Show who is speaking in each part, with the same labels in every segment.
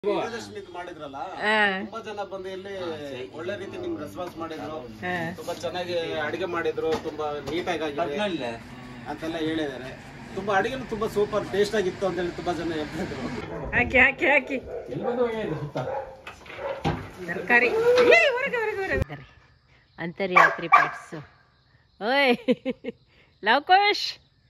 Speaker 1: ವಿಜಯದಶಮಿದು ಮಾಡಿದ್ರಲ್ಲ ತುಂಬಾ ಜನ ಬಂದು ಇಲ್ಲಿ ಒಳ್ಳೆ ರೀತಿ ನಿಮ್ಗೆ ರೆಸ್ಪಾನ್ಸ್ ಮಾಡಿದ್ರು ತುಂಬಾ ಚೆನ್ನಾಗಿ ಅಡಿಗೆ ಮಾಡಿದ್ರು ತುಂಬಾ ನೀಟಾಗಿ ಆಗಿದೆ ಅಂತೆಲ್ಲ ಹೇಳಿದ್ದಾರೆ ತುಂಬಾ ಅಡಿಗೆನು ತುಂಬಾ ಸೂಪರ್ ಟೇಸ್ಟ್ ಆಗಿತ್ತು ಅಂತ ಹೇಳಿ ತುಂಬಾ ಜನ ಹೇಳ್ತಿದ್ರು
Speaker 2: ಹಾಕಿ ಹಾಕಿ ಹಾಕಿ ತರಕಾರಿ ಹೊರಗೆ ಹೊರಗೆ ಹೊರಗೆ ಅಂತರ್ಯಾತ್ರಿ ಪೆಟ್ಸು ಓಯ್ ಲವಕೋಶ್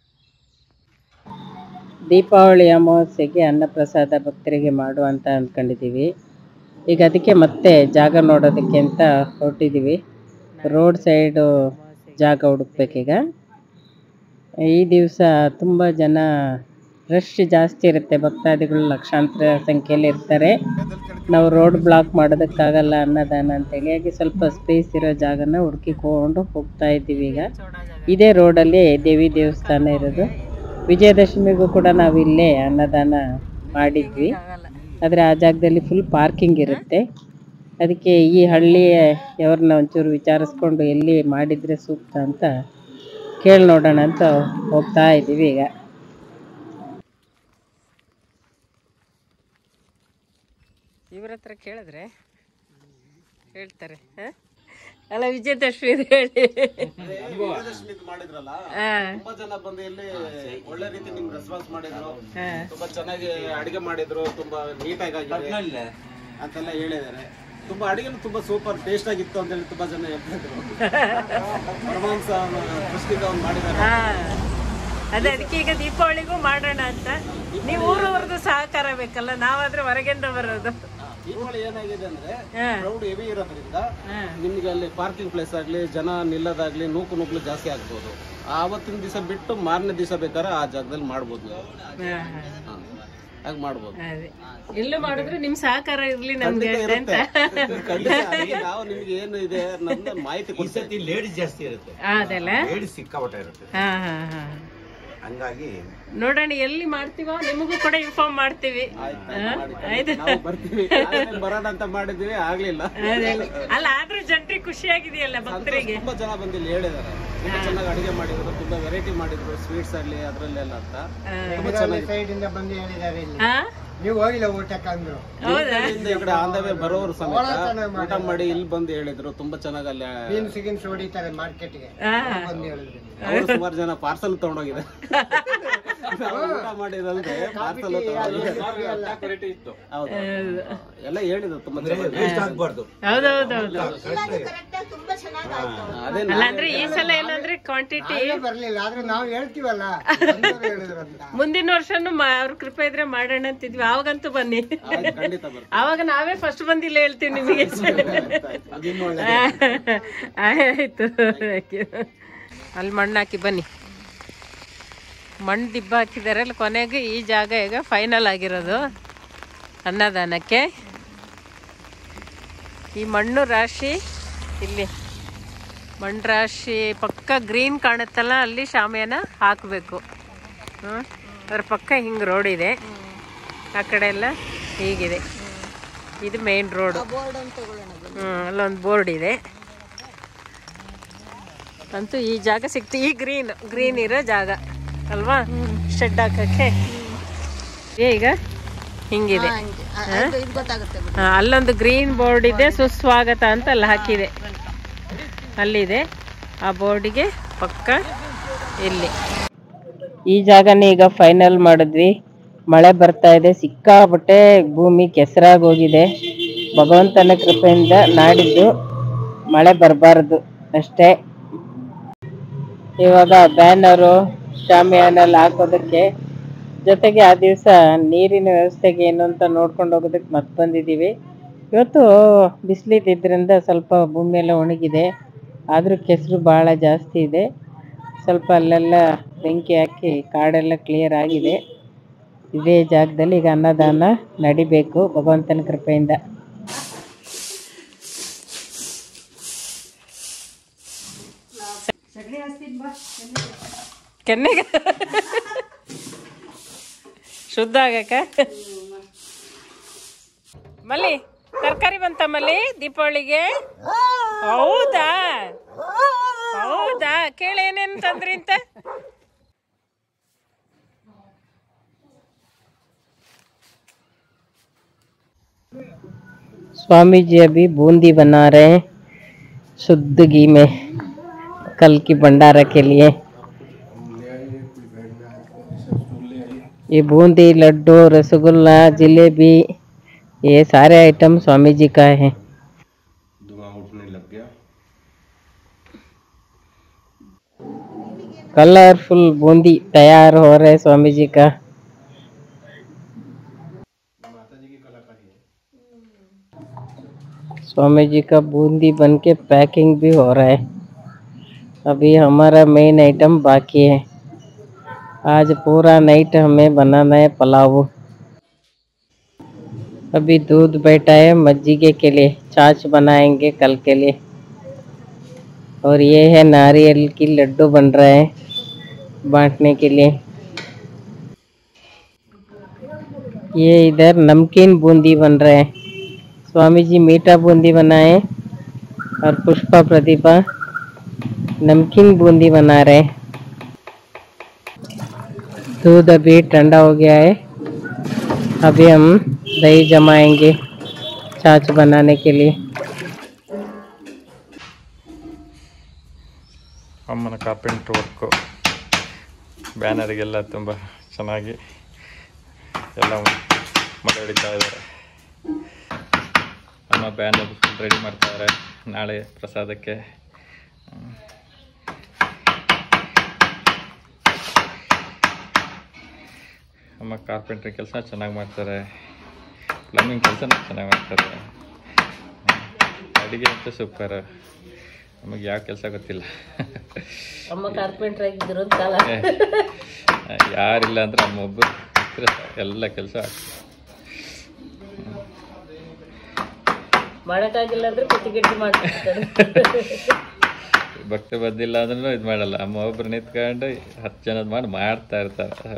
Speaker 2: ದೀಪಾವಳಿ ಅಮಾವಾಸ್ಯೆಗೆ ಅನ್ನಪ್ರಸಾದ ಭಕ್ತರಿಗೆ ಮಾಡು ಅಂತ ಅಂದ್ಕೊಂಡಿದ್ದೀವಿ ಈಗ ಅದಕ್ಕೆ ಮತ್ತೆ ಜಾಗ ನೋಡೋದಕ್ಕೆ ಅಂತ ಹೊರಟಿದ್ದೀವಿ ರೋಡ್ ಸೈಡು ಜಾಗ ಹುಡುಕ್ಬೇಕೀಗ ಈ ದಿವಸ ತುಂಬ ಜನ ರಶ್ ಜಾಸ್ತಿ ಇರುತ್ತೆ ಭಕ್ತಾದಿಗಳು ಲಕ್ಷಾಂತರ ಸಂಖ್ಯೆಯಲ್ಲಿ ಇರ್ತಾರೆ ನಾವು ರೋಡ್ ಬ್ಲಾಕ್ ಮಾಡೋದಕ್ಕಾಗಲ್ಲ ಅನ್ನದಾನ ಅಂತೇಳಿ ಹಾಗೆ ಸ್ವಲ್ಪ ಸ್ಪೇಸ್ ಇರೋ ಜಾಗನ ಹುಡುಕಿಕೊಂಡು ಹೋಗ್ತಾ ಇದ್ದೀವಿ ಈಗ ಇದೇ ರೋಡಲ್ಲಿ ದೇವಿ ದೇವಸ್ಥಾನ ಇರೋದು ವಿಜಯದಶಮಿಗೂ ಕೂಡ ನಾವು ಇಲ್ಲೇ ಅನ್ನದಾನ ಮಾಡಿದ್ವಿ ಆದರೆ ಆ ಜಾಗದಲ್ಲಿ ಫುಲ್ ಪಾರ್ಕಿಂಗ್ ಇರುತ್ತೆ ಅದಕ್ಕೆ ಈ ಹಳ್ಳಿಯವ್ರನ್ನ ಒಂಚೂರು ವಿಚಾರಿಸ್ಕೊಂಡು ಎಲ್ಲಿ ಮಾಡಿದರೆ ಸೂಕ್ತ ಅಂತ ಕೇಳಿ ನೋಡೋಣ ಅಂತ ಹೋಗ್ತಾ ಇದ್ದೀವಿ ಈಗ ಇವ್ರ ಹತ್ರ ಕೇಳಿದ್ರೆ ಹೇಳ್ತಾರೆ ಹ? ಅಲ್ಲ ವಿಜಯದಶಮಿ ಹೇಳಿ
Speaker 1: ವಿಜಯದಶಮಿದು ಮಾಡಿದ್ರಲ್ಲ ತುಂಬಾ ಜನ ಬಂದು ಇಲ್ಲಿ ಒಳ್ಳೆ ರೀತಿ ನಿಮ್ಗೆ ರೆಸ್ಪಾನ್ಸ್ ಮಾಡಿದ್ರು ತುಂಬಾ ಚೆನ್ನಾಗಿ ಅಡಿಗೆ ಮಾಡಿದ್ರು ತುಂಬಾ ನೀಟಾಗಿ ಆಗಿದೆ ಅಂತೆಲ್ಲ ಹೇಳಿದ್ದಾರೆ ತುಂಬಾ ಅಡಿಗೆನು ತುಂಬಾ ಸೂಪರ್ ಟೇಸ್ಟ್ ಆಗಿತ್ತು ಅಂತ ಹೇಳಿ ತುಂಬಾ ಜನ ಹೇಳ್ತಿದ್ರು ಪರಮಾಂಸ ದೃಷ್ಟಿಯಿಂದ ಅವ್ನು ಮಾಡಿದ್ದಾರೆ
Speaker 2: ಹಾ ಅದೇ ಅದಕ್ಕೆ ಈಗ ದೀಪಾವಳಿಗೂ ಮಾಡೋಣ ಅಂತ ನೀವು ಊರವ್ರದ್ದು ಸಹಕಾರ ಬೇಕಲ್ಲ ನಾವಾದ್ರೆ ಹೊರಗಿಂದ ಬರೋದು
Speaker 1: ದೀಪಾವಳಿ ಏನಾಗಿದೆ ಅಂದ್ರೆ
Speaker 2: ಹಾ.
Speaker 1: ಕ್ರೌಡ್ ಹೆವಿ ಇರೋದ್ರಿಂದ ನಿಮ್ಗೆ ಅಲ್ಲಿ ಪಾರ್ಕಿಂಗ್ ಪ್ಲೇಸ್ ಆಗ್ಲಿ ಜನ ನಿಲ್ಲೋದಾಗ್ಲಿ ನೂಕು ನುಗ್ಲು ಜಾಸ್ತಿ ಆಗ್ಬೋದು ಆವತ್ತಿನ ದಿವಸ ಬಿಟ್ಟು ಮಾರನೇ ದಿವಸ ಬೇಕಾದ್ರೆ ಆ ಜಾಗದಲ್ಲಿ ಮಾಡ್ಬೋದು ನೀವು
Speaker 2: ಹಾ, ಹಾ.
Speaker 1: ಹಾ. ಹಾಗೆ ಮಾಡ್ಬೋದು
Speaker 2: ಅದೇ ಎಲ್ಲೂ ಮಾಡಿದ್ರೆ ನಿಮ್ ಸಹಕಾರ ಇರ್ಲಿ ನಮ್ಗೆ
Speaker 1: ಖಂಡಿತ ಇರುತ್ತೆ ಖಂಡಿತ ಅದಕ್ಕೆ ನಾವು ನಿಮ್ಗೆ ಏನು ಇದೆ ನಮ್ದು ಮಾಹಿತಿ ಕೊಡ್ತೀವಿ
Speaker 3: ಲೇಡೀಸ್ ಜಾಸ್ತಿ ಇರುತ್ತೆ
Speaker 2: ಅದಲ್ಲ
Speaker 3: ಲೇಡೀಸ್ ಸಿಕ್ಕಾಪಟ್ಟೆ ಇರುತ್ತೆ
Speaker 2: ಹಾ ಹಾ ಹಾ
Speaker 3: ಹಂಗಾಗಿ
Speaker 2: ನೋಡೋಣ ಎಲ್ಲಿ ಮಾಡ್ತೀವೋ ನಿಮಗೂ ಕೂಡ ಇನ್ಫಾರ್ಮ್ ಮಾಡ್ತೀವಿ ಹಾ? ಆಯ್ತು
Speaker 1: ನಾವು ಬರ್ತೀವಿ ಆಮೇಲೆ ಬರೋಣ ಅಂತ ಮಾಡಿದ್ವಿ ಆಗ್ಲಿಲ್ಲ
Speaker 2: ಅದೇ. ಅಲ್ಲ ಆದ್ರೂ ಜನರಿಗೆ ಖುಷಿಯಾಗಿದೆಯಲ್ಲ ಭಕ್ತರಿಗೆ
Speaker 1: ತುಂಬಾ ಜನ ಬಂದು ಇಲ್ಲಿ ಹೇಳಿದ್ದಾರೆ ತುಂಬಾ ಚೆನ್ನಾಗಿ ಅಡಿಗೆ ಮಾಡಿದ್ರು ತುಂಬಾ ವೆರೈಟಿ ಮಾಡಿದ್ರು ಸ್ವೀಟ್ಸ್ ಆಗ್ಲಿ ಅದ್ರಲ್ಲೆಲ್ಲ ಅಂತ ತುಂಬಾ ಚೆನ್ನಾಗಿ
Speaker 4: ಸೈಡಿಂದ ಬಂದು ಹೇಳಿದ್ದಾರೆ ಇಲ್ಲಿ
Speaker 2: ಹಾ
Speaker 4: ನೀವು ಹೋಗಿಲ್ಲ ಊಟಕ್ಕೆ ಅಂದ್ರು
Speaker 2: ಹೌದಾ
Speaker 1: ಇಲ್ಲಿಂದ ಈ ಕಡೆ ಆನ್ ದ ವೇ ಬರೋರು ಸಮೇತ ಊಟ ಮಾಡಿ ಇಲ್ಲಿ ಬಂದು ಹೇಳಿದ್ರು ತುಂಬಾ ಚೆನ್ನಾಗಿ ಅಲ್ಲಿ
Speaker 4: ಬೀನ್ಸ್ ಗಿನ್ಸ್ ಹೊಡಿತಾರೆ ಮಾರ್ಕೆಟ್ಗೆ
Speaker 2: ಹಾ
Speaker 4: ಬಂದು ಹೇಳಿದ್ರು
Speaker 1: ಅವರು ಸುಮಾರು ಜನ ಪಾರ್ಸಲ್ ತಗೊಂಡೋಗಿದೆ ನಾವು ಊಟ ಮಾಡಿದಂತೆ ಪಾರ್ಸಲ್ ಹೌದು ಎಲ್ಲ ಹೇಳಿದ್ರು ತುಂಬಾ ಚೆನ್ನಾಗಿ
Speaker 3: ವೇಸ್ಟ್ ಆಗ್ಬಾರ್ದು
Speaker 2: ಹೌದೌದೌದು
Speaker 1: ಅದೇ
Speaker 2: ಅಲ್ಲ ಅಂದ್ರೆ ಈ ಸಲ ಏನಂದ್ರೆ ಕ್ವಾಂಟಿಟಿ
Speaker 4: ನಾವೇ ಬರ್ಲಿಲ್ಲ ಆದ್ರೆ ನಾವು ಹೇಳ್ತೀವಲ್ಲ ಬಂದವ್ರು ಹೇಳಿದ್ರು ಅಂತ
Speaker 2: ಮುಂದಿನ ವರ್ಷನು ಮಾ- ಅವ್ರ ಕೃಪೆ ಇದ್ರೆ ಮಾಡೋಣ ಅಂತಿದ್ವಿ ಅವಾಗಂತೂ ಬನ್ನಿ
Speaker 1: ಆಯ್ತು, ಖಂಡಿತ ಬರ್ತೀವಿ
Speaker 2: ಅವಾಗ ನಾವೇ ಫಸ್ಟ್ ಬಂದಿಲ್ಲ ಹೇಳ್ತೀವಿ ನಿಮಗೆ ಆಯ್ತು ಅಲ್ಲಿ ಮಣ್ಣು ಹಾಕಿ ಬನ್ನಿ ಮಣ್ಣು ದಿಬ್ಬ ಹಾಕಿದ್ದಾರೆ ಅಲ್ಲಿ ಕೊನೆಗೆ ಈ ಜಾಗ ಈಗ ಫೈನಲ್ ಆಗಿರೋದು ಅನ್ನದಾನಕ್ಕೆ ಈ ಮಣ್ಣು ರಾಶಿ ಇಲ್ಲಿ ಮಣ್ಣು ರಾಶಿ ಪಕ್ಕ ಗ್ರೀನ್ ಕಾಣುತ್ತಲ್ಲ ಅಲ್ಲಿ ಶಾಮಿಯಾನ ಹಾಕಬೇಕು ಹ್ಮ್. ಅದ್ರ ಪಕ್ಕ ಹಿಂಗೆ ರೋಡ್ ಇದೆ ಆ ಕಡೆ ಎಲ್ಲ ಹೀಗಿದೆ ಇದು ಮೇನ್ ರೋಡ್ ಹ್ಞೂ ಅಲ್ಲೊಂದು ಬೋರ್ಡ್ ಇದೆ ಅಂತೂ ಈ ಜಾಗ ಸಿಕ್ತು ಈ ಗ್ರೀನ್ ಗ್ರೀನ್ ಇರೋ ಜಾಗ ಅಲ್ವಾ ಶೆಡ್ ಹಾಕಕ್ಕೆ ಏ ಈಗ ಹಿಂಗಿದೆ ಹಾ, ಅಲ್ಲೊಂದು ಗ್ರೀನ್ ಬೋರ್ಡ್ ಇದೆ ಸುಸ್ವಾಗತ ಅಂತ ಅಲ್ಲಿ ಹಾಕಿದೆ ಅಲ್ಲಿದೆ ಆ ಬೋರ್ಡಿಗೆ ಪಕ್ಕ ಇಲ್ಲಿ ಈ ಜಾಗನೇ ಈಗ ಫೈನಲ್ ಮಾಡಿದ್ವಿ ಮಳೆ ಬರ್ತಾ ಇದೆ ಸಿಕ್ಕಾಪಟ್ಟೆ ಭೂಮಿ ಕೆಸರಾಗಿ ಹೋಗಿದೆ ಭಗವಂತನ ಕೃಪೆಯಿಂದ ನಾಡಿದ್ದು ಮಳೆ ಬರಬಾರ್ದು ಅಷ್ಟೇ ಇವಾಗ ಬ್ಯಾನರು ಶಾಮಿಯಾನೆಲ್ಲ ಹಾಕೋದಕ್ಕೆ ಜೊತೆಗೆ ಆ ದಿವಸ ನೀರಿನ ವ್ಯವಸ್ಥೆಗೆ ಏನು ಅಂತ ನೋಡ್ಕೊಂಡು ಹೋಗೋದಕ್ಕೆ ಮತ್ತೆ ಬಂದಿದ್ದೀವಿ ಇವತ್ತು ಬಿಸಿಲಿದ್ದರಿಂದ ಸ್ವಲ್ಪ ಭೂಮಿ ಎಲ್ಲ ಒಣಗಿದೆ ಆದರೂ ಕೆಸರು ಭಾಳ ಜಾಸ್ತಿ ಇದೆ ಸ್ವಲ್ಪ ಅಲ್ಲೆಲ್ಲ ಬೆಂಕಿ ಹಾಕಿ ಕಾಡೆಲ್ಲ ಕ್ಲಿಯರ್ ಆಗಿದೆ ಇದೇ ಜಾಗದಲ್ಲಿ ಈಗ ಅನ್ನದಾನ ನಡಿಬೇಕು ಭಗವಂತನ ಕೃಪೆಯಿಂದ ಕೆನ್ನೆಗೆ ಶುದ್ಧ ಆಗಕ್ಕ ಮಲ್ಲಿ ತರಕಾರಿ ಬಂತ ಮಲ್ಲಿ ದೀಪಾವಳಿಗೆ ಹೌದಾ ಹೌದಾ ಕೇಳಿ ಏನೇನು ತಂದ್ರಿ ಅಂತ स्वामी जी अभी बूंदी बना रहे हैं शुद्ध घी में कल की भंडारा के लिए ये बूंदी लड्डू रसगुल्ला जलेबी ये सारे आइटम स्वामी जी का है
Speaker 3: धुआं उठने लग गया
Speaker 2: कलरफुल बूंदी तैयार हो रहे स्वामी जी का स्वामी जी का बूंदी बन के पैकिंग भी हो रहा है अभी हमारा मेन आइटम बाकी है आज पूरा नाइट हमें बनाना है पुलाव अभी दूध बैठा है मज्जिगे के लिए छाछ बनाएंगे कल के लिए और ये है नारियल की लड्डू बन रहे हैं बांटने के लिए ये इधर नमकीन बूंदी बन रहे हैं स्वामी जी मीठा बूंदी बनाए और पुष्पा प्रतिभा नमकीन बूंदी बना रहे हैं दूध अभी ठंडा हो गया है अभी हम दही जमाएंगे छाछ बनाने के लिए
Speaker 5: ಅಮ್ಮನ ಕಾರ್ಪೆಂಟ್ರ್ ವರ್ಕು ಬ್ಯಾನರಿಗೆಲ್ಲ ತುಂಬ ಚೆನ್ನಾಗಿ ಎಲ್ಲ ಮಳೆ ಹೊಡಿತಾ ಇದ್ದಾರೆ ಅಮ್ಮ ಬ್ಯಾನರ್ ರೆಡಿ ಮಾಡ್ತಾರೆ ನಾಳೆ ಪ್ರಸಾದಕ್ಕೆ ಹ್ಮ್. ಅಮ್ಮ ಕಾರ್ಪೆಂಟ್ರಿ ಕೆಲಸ ಚೆನ್ನಾಗಿ ಮಾಡ್ತಾರೆ ಪ್ಲಂಬಿಂಗ್ ಕೆಲಸನೂ ಚೆನ್ನಾಗಿ ಮಾಡ್ತಾರೆ ಅಡುಗೆ ಅಂತೂ ಸೂಪರ್ ನಮಗೆ ಯಾವ ಕೆಲಸ ಗೊತ್ತಿಲ್ಲ
Speaker 2: ಅಮ್ಮ ಕಾರ್ಪೆಂಟರ್ ಆಗಿದ್ರು ಕಾಲ
Speaker 5: ಯಾರಿಲ್ಲ ಅಂದ್ರೆ ನಮ್ಮ ಒಬ್ಬರು ಇದ್ರೆ ಎಲ್ಲ ಕೆಲಸ
Speaker 2: ಮಾಡಕ್ಕಾಗಿಲ್ಲ ಅಂದ್ರೆ ಕುತ್ತಿಗೆಟ್ಟಿ ಮಾಡ್ತಿರ್ತಾರೆ
Speaker 5: ಭಕ್ತಿ ಬಂದಿಲ್ಲ ಅಂದ್ರೂ ಇದು ಮಾಡಲ್ಲ ಅಮ್ಮ ಒಬ್ರು ನಿಂತ್ಕೊಂಡು ಹತ್ತು ಜನದ ಮಾಡಿ ಮಾಡ್ತಾ ಇರ್ತಾರೆ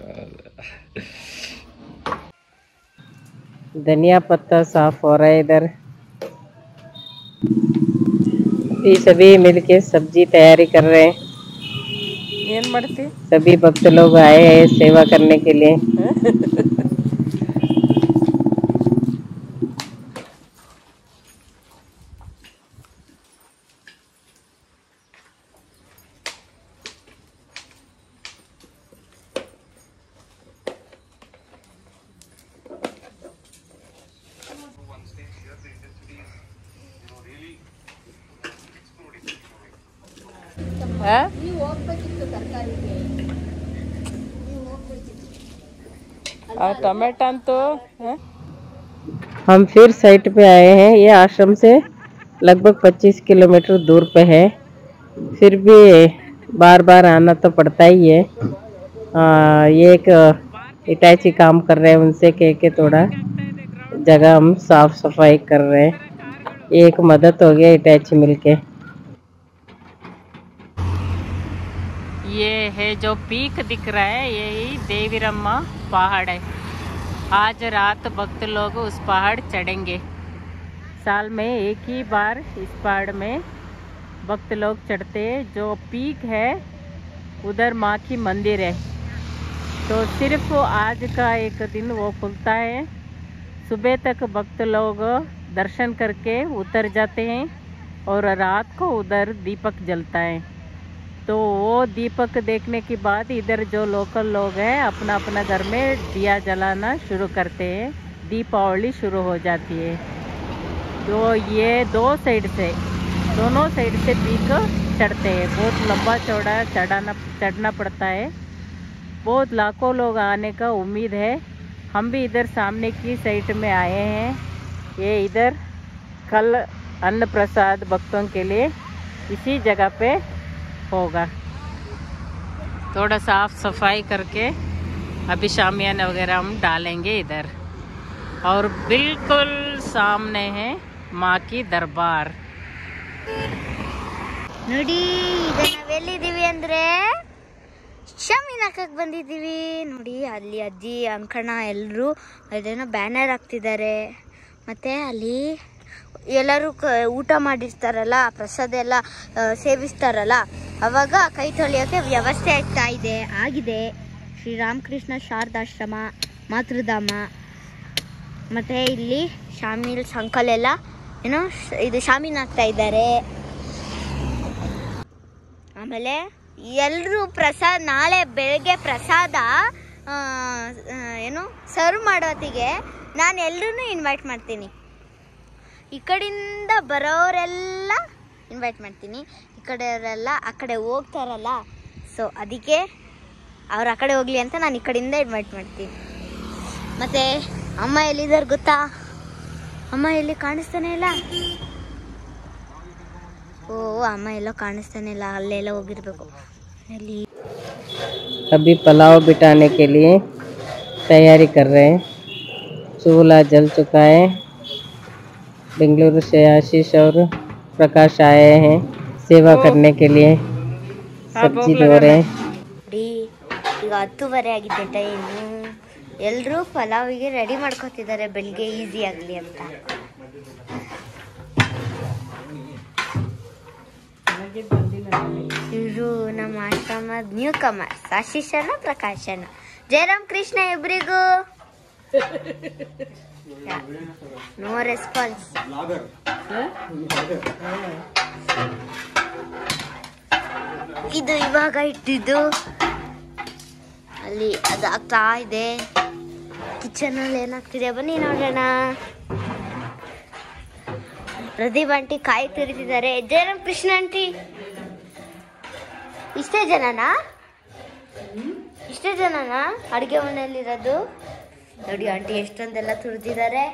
Speaker 2: धनिया पत्ता साफ हो रहा है इधर ये सभी मिलके सब्जी तैयारी कर रहे हैं
Speaker 6: ಏನ್ ಮಾಡ್ತಿ
Speaker 2: सभी भक्त लोग आए हैं सेवा करने के लिए
Speaker 6: ಆ? ಆ ಟೊಮೆಟೊ ಅಂತೂ ಆ?
Speaker 2: हम फिर साइट पे आए हैं ये आश्रम से लगभग 25 किलोमीटर दूर पे है फिर भी बार बार आना तो पड़ता ही है आ, ये एक इटाची काम कर रहे हैं उनसे कह के थोड़ा जगह हम साफ सफाई कर रहे हैं ये एक मदद हो गया इटाची मिलके ये है जो पीक दिख रहा है यही देवीरम्मा पहाड़ है आज रात भक्त लोग उस पहाड़ चढ़ेंगे साल में एक ही बार इस पहाड़ में भक्त लोग चढ़ते हैं जो पीक है उधर माँ की मंदिर है तो सिर्फ आज का एक दिन वो खुलता है सुबह तक भक्त लोग दर्शन करके उतर जाते हैं और रात को उधर दीपक जलता है तो वो दीपक देखने के बाद इधर जो लोकल लोग हैं अपना अपना घर में दिया जलाना शुरू करते हैं दीपावली शुरू हो जाती है तो ये दो साइड से दोनों साइड से पीक चढ़ते हैं बहुत लंबा चौड़ा चढ़ाना चढ़ना पड़ता है बहुत लाखों लोग आने का उम्मीद है हम भी इधर सामने की साइड में आए हैं ये इधर कल अन्न प्रसाद भक्तों के लिए इसी जगह पे होगा थोड़ा साफ सफाई करके अभी शामियाना वगैरह हम डालेंगे इधर और बिल्कुल सामने है माँ की दरबार
Speaker 7: ನೋಡಿ ಈಗ ನಾವೆಲ್ಲಿದ್ದೀವಿ ಅಂದ್ರೆ ಶಾಮೀನ್ ಹಾಕಕ್ ಬಂದಿದ್ದೀವಿ ನೋಡಿ ಅಲ್ಲಿ ಅಜ್ಜಿ ಅಂಕಣ ಎಲ್ಲರೂ ಅದೇನೋ ಬ್ಯಾನರ್ ಹಾಕ್ತಿದ್ದಾರೆ ಮತ್ತೆ ಅಲ್ಲಿ ಎಲ್ಲರೂ ಕ ಊಟ ಮಾಡಿರ್ತಾರಲ್ಲ ಪ್ರಸಾದ ಎಲ್ಲ ಆ, ಸೇವಿಸ್ತಾರಲ್ಲ ಅವಾಗ ಕೈ ತೊಳೆಯೋಕೆ ವ್ಯವಸ್ಥೆ ಆಗ್ತಾ ಇದೆ ಆಗಿದೆ ಶ್ರೀರಾಮಕೃಷ್ಣ ಶಾರದಾಶ್ರಮ ಮಾತೃಧಾಮ ಮತ್ತು ಇಲ್ಲಿ ಶಾಮಿಲ್ ಸಂಕಲ್ ಎಲ್ಲ ಏನೋ ಶ- ಇದು ಶಾಮೀನ್ ಹಾಕ್ತಾ ಇದ್ದಾರೆ ಆಮೇಲೆ ಎಲ್ಲರೂ ಪ್ರಸಾದ ನಾಳೆ ಬೆಳಗ್ಗೆ ಪ್ರಸಾದ ಆ, ಆ, ಏನು ಸರ್ವ್ ಮಾಡೋತ್ತಿಗೆ ನಾನು ಎಲ್ಲರೂ ಇನ್ವೈಟ್ ಮಾಡ್ತೀನಿ ಈ ಕಡೆಯಿಂದ ಬರೋರೆಲ್ಲ ಇನ್ವೈಟ್ ಮಾಡ್ತೀನಿ ಈ ಕಡೆಯವರೆಲ್ಲ ಆ ಕಡೆ ಹೋಗ್ತಾರಲ್ಲ ಸೊ ಅದಕ್ಕೆ ಅವ್ರು ಆ ಕಡೆ ಹೋಗ್ಲಿ ಅಂತ ನಾನು ಈ ಕಡೆಯಿಂದ ಇನ್ವೈಟ್ ಮಾಡ್ತೀನಿ ಮತ್ತು ಅಮ್ಮ ಎಲ್ಲಿದ್ದಾರೆ ಗೊತ್ತಾ ಅಮ್ಮ ಎಲ್ಲಿ ಕಾಣಿಸ್ತಾನೆ ಇಲ್ಲ ಓ ಅಮ್ಮ ಎಲ್ಲೋ ಕಾಣಿಸ್ತಾನೆ ಇಲ್ಲ ಅಲ್ಲೆಲ್ಲ ಹೋಗಿರ್ಬೇಕು ಅಲ್ಲಿ
Speaker 2: अभी पुलाव बिठाने के लिए तैयारी कर रहे हैं चूल्हा जल चुका है बेंगलुरु से आशीष और प्रकाश आए हैं सेवा करने के लिए सब्जी धो रहे हैं
Speaker 7: ನೋಡಿ ಈಗ ಹತ್ತುವರೆ ಆಗಿದೆ ಟೈಮು ಎಲ್ಲರೂ ಪಲಾವಿಗೆ ರೆಡಿ ಮಾಡ್ಕೊತಿದ್ದಾರೆ ಬೆಳಿಗ್ಗೆ ಈಸಿ ಆಗಲಿ ಅಂತ ಇವರು ನಮ್ಮ ಆಶ್ರಮದ ನ್ಯೂ ಕಮರ್ ಆಶೀಶನ ಪ್ರಕಾಶನ ಜಯರಾಮ್ ಕೃಷ್ಣ ಇಬ್ಬರಿಗೂ ನೋ ರೆಸ್ಪಾನ್ಸ್ ಇದು ಇವಾಗ ಇಟ್ಟಿದ್ದು ಅಲ್ಲಿ ಅದು ಆಗ್ತಾ ಇದೆ ಕಿಚನ್ ಅಲ್ಲಿ ಏನಾಗ್ತಿದೆ ಬನ್ನಿ ನೋಡೋಣ ಪ್ರದೀಪ್ ಆಂಟಿ ಕಾಯಿ ತುರಿತಿದ್ದಾರೆ ಜಯರಾಮ್ ಕೃಷ್ಣ ಆಂಟಿ ಇಷ್ಟೇ ಜನನಾ ಇಷ್ಟೇ ಜನನಾ ಅಡುಗೆ ಮನೆಯಲ್ಲಿರೋದು ನೋಡಿ ಆಂಟಿ ಎಷ್ಟೊಂದೆಲ್ಲ ತುರಿದಿದ್ದಾರೆ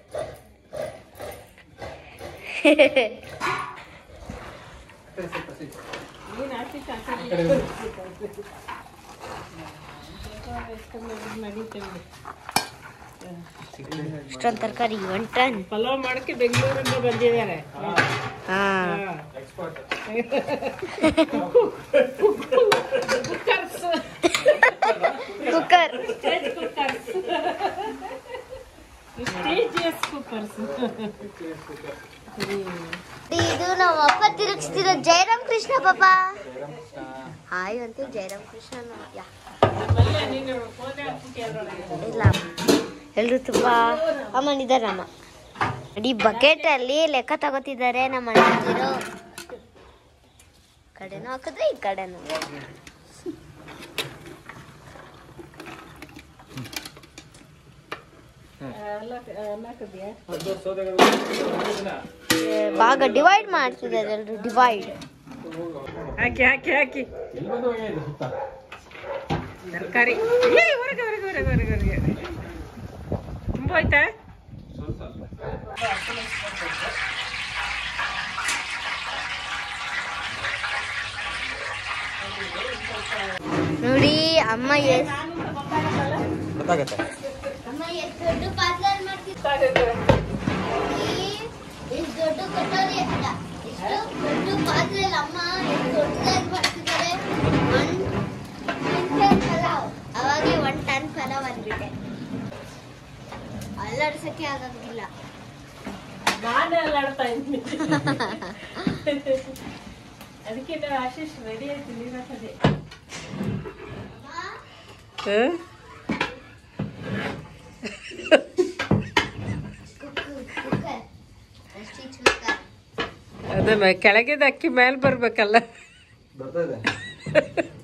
Speaker 7: ಇಷ್ಟೊಂದು ತರಕಾರಿ ಒನ್ ಟನ್
Speaker 2: ಪಲಾವ್ ಮಾಡಕ್ಕೆ ಬೆಂಗಳೂರಿಂದ ಬಂದಿದ್ದಾರೆ
Speaker 7: ಹಾ ಕುಕ್ಕರ್ ಇದು ನಮ್ಮ ಅಪ್ಪ ತಿರುಗಿಸ್ತಿರೋ ಜಯರಾಮ್ ಕೃಷ್ಣ ಪಾಪ ಹಾಯ್ ಅಂತೀವಿ ಜಯರಾಮ್ ಕೃಷ್ಣ ಯಾ ಇಲ್ಲ ಎಲ್ರು ತುಂಬಾ ಅಮ್ಮನಿದ್ದಾರೆ ಅಮ್ಮ ಇಡೀ ಬಕೆಟ್ ಅಲ್ಲಿ ಲೆಕ್ಕ ತಗೋತಿದ್ದಾರೆ ನಮ್ಮ ಅಣ್ಣಂದಿರು ಕಡೆನೂ ಹಾಕಿದ್ರೆ ಈ ಕಡೆನೂ ಏ, ಭಾಗ ಡಿವೈಡ್ ಮಾಡ್ತಿದ್ದಾರೆ ಎಲ್ರು ಡಿವೈಡ್
Speaker 2: ಹಾಕಿ ಹಾಕಿ ಹಾಕಿ ತರಕಾರಿ ಹೊರಗೆ ಹೊರಗೆ ಹೊರಗೆ ಹೊರಗೆ ಹೊರಗೆ ತುಂಬ ಆಯ್ತಾ
Speaker 7: ನೋಡಿ ಅಮ್ಮ ಎಸ್ ಅಮ್ಮ ಎಷ್ಟು ದೊಡ್ಡ ಪಾತ್ರೆಯಲ್ಲಿ ಮಾಡ್ತಿದ್ದಾರೆ ಎಷ್ಟು ದೊಡ್ಡ ಕಟೋರಿ ಅಲ್ಲ ಎಷ್ಟು ದೊಡ್ಡ ಪಾತ್ರೆಯಲ್ಲಿ ಅಮ್ಮ ಎಷ್ಟು ದೊಡ್ಡದಾಗಿ ಮಾಡ್ತಿದ್ದಾರೆ ಒನ್ ಟನ್ ಪಲಾವ್ ಅವಾಗೆ ಒನ್ ಟನ್ ಪಲಾವ್ ಅಂದ್ಬಿಟ್ಟೆ ಅಲ್ಲಾಡ್ಸಕ್ಕೆ ಆಗಂಗಿಲ್ಲ
Speaker 2: ನಾನೇ ಅಲ್ಲಾಡ್ತಾ ಇದ್ದೀನಿ ಅದಕ್ಕೆ ನಾವು ಆಶೀಶ್ ರೆಡಿ ಆಯ್ತು ನೀರು ಹಾಕದೆ
Speaker 7: ಕುಕ್ಕರ್ ಎಷ್ಟು ಇಂಚ್ ಕುಕ್ಕರ್
Speaker 6: ಅದೇ ಕೆಳಗಿದ ಅಕ್ಕಿ ಮೇಲೆ ಬರ್ಬೇಕಲ್ಲ
Speaker 1: ಬರ್ತದೆ